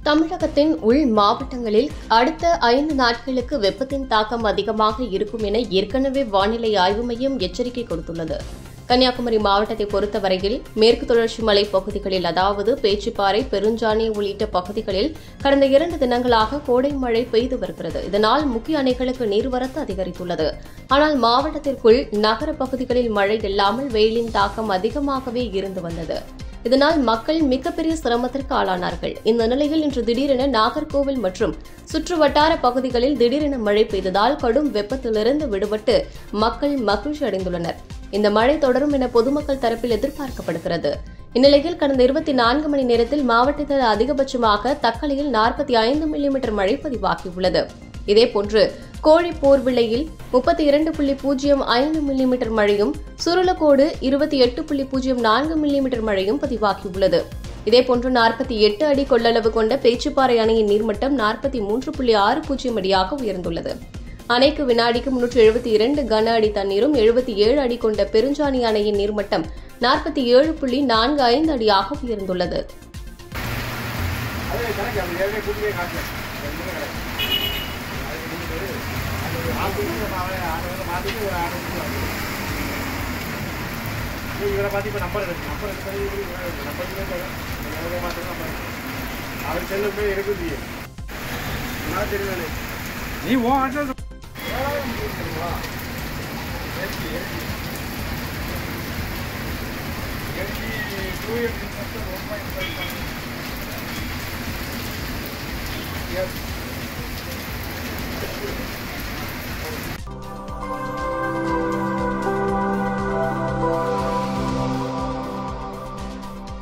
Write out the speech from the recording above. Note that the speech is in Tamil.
தமிழகத்தின் உள் மாவட்டங்களில் அடுத்த ஐந்து நாட்களுக்கு வெப்பத்தின் தாக்கம் அதிகமாக இருக்கும் என ஏற்கனவே வானிலை ஆய்வு மையம் எச்சரிக்கை கொடுத்துள்ளது கன்னியாகுமரி மாவட்டத்தை பொறுத்தவரையில் மேற்கு தொடர்ச்சி மலை பகுதிகளில் அதாவது பேச்சிப்பாறை பெருஞ்சாணி உள்ளிட்ட பகுதிகளில் கடந்த இரண்டு தினங்களாக கோடை மழை பெய்து வருகிறது இதனால் முக்கிய அணைகளுக்கு நீர்வரத்து அதிகரித்துள்ளது ஆனால் மாவட்டத்திற்குள் நகர பகுதிகளில் மழை இல்லாமல் வெயிலின் தாக்கம் அதிகமாகவே இருந்து வந்தது இதனால் மக்கள் மிகப்பெரிய சிரமத்திற்கு ஆளானார்கள் இந்த நிலையில் இன்று திடீரென நாகர்கோவில் மற்றும் சுற்று வட்டார பகுதிகளில் திடீரென மழை பெய்ததால் கடும் வெப்பத்திலிருந்து விடுபட்டு மக்கள் மகிழ்ச்சி அடைந்துள்ளனர் இந்த மழை தொடரும் என பொதுமக்கள் தரப்பில் எதிர்பார்க்கப்படுகிறது இந்நிலையில் கடந்த இருபத்தி நான்கு மணி நேரத்தில் மாவட்டத்தில் அதிகபட்சமாக தக்கலையில் நாற்பத்தி ஐந்து மில்லிமீட்டர் மழை பதிவாகியுள்ளது இதேபோன்று கோழி போர்விளையில் முப்பத்தி இரண்டு புள்ளி பூஜ்ஜியம் ஐந்து மில்லிமீட்டர் மழையும் சுருளக்கோடு இருபத்தி எட்டு புள்ளி பூஜ்ஜியம் நான்கு மில்லிமீட்டர் மழையும் பதிவாகியுள்ளது இதேபோன்று நாற்பத்தி எட்டு அடி கொள்ளளவு கொண்ட பேச்சுப்பாறை அணையின் நீர்மட்டம் நாற்பத்தி மூன்று புள்ளி ஆறு பூஜ்ஜியம் அடியாக உயர்ந்துள்ளது அணைக்கு வினாடிக்கு முன்னூற்று எழுபத்தி இரண்டு கன அடி தண்ணீரும் எழுபத்தி ஏழு அடி கொண்ட பெருஞ்சாணி அணையின் நீர்மட்டம் நாற்பத்தி ஏழு புள்ளி நான்கு ஐந்து அடியாக உயர்ந்துள்ளது அது கணக்கு அது ஏற்கனவே கூட்டியே காட்டுறேன் ரெண்டுமே கணக்கு அதுக்கு நீங்க அது ஒரு ஆறு மணிக்கு நம்ம அவன் ஆறு வந்து மாற்றிட்டு ஒரு ஆறு மணிக்கு வாங்க இவரை பார்த்து இப்போ நம்பர் இருக்கு நம்பர் இருக்கு நம்பர் மாத்திரம் நம்பர் அவர் செல்லு போய் எடுக்க முடியும் நான் தெரியல நீ ஓ address two years one point five S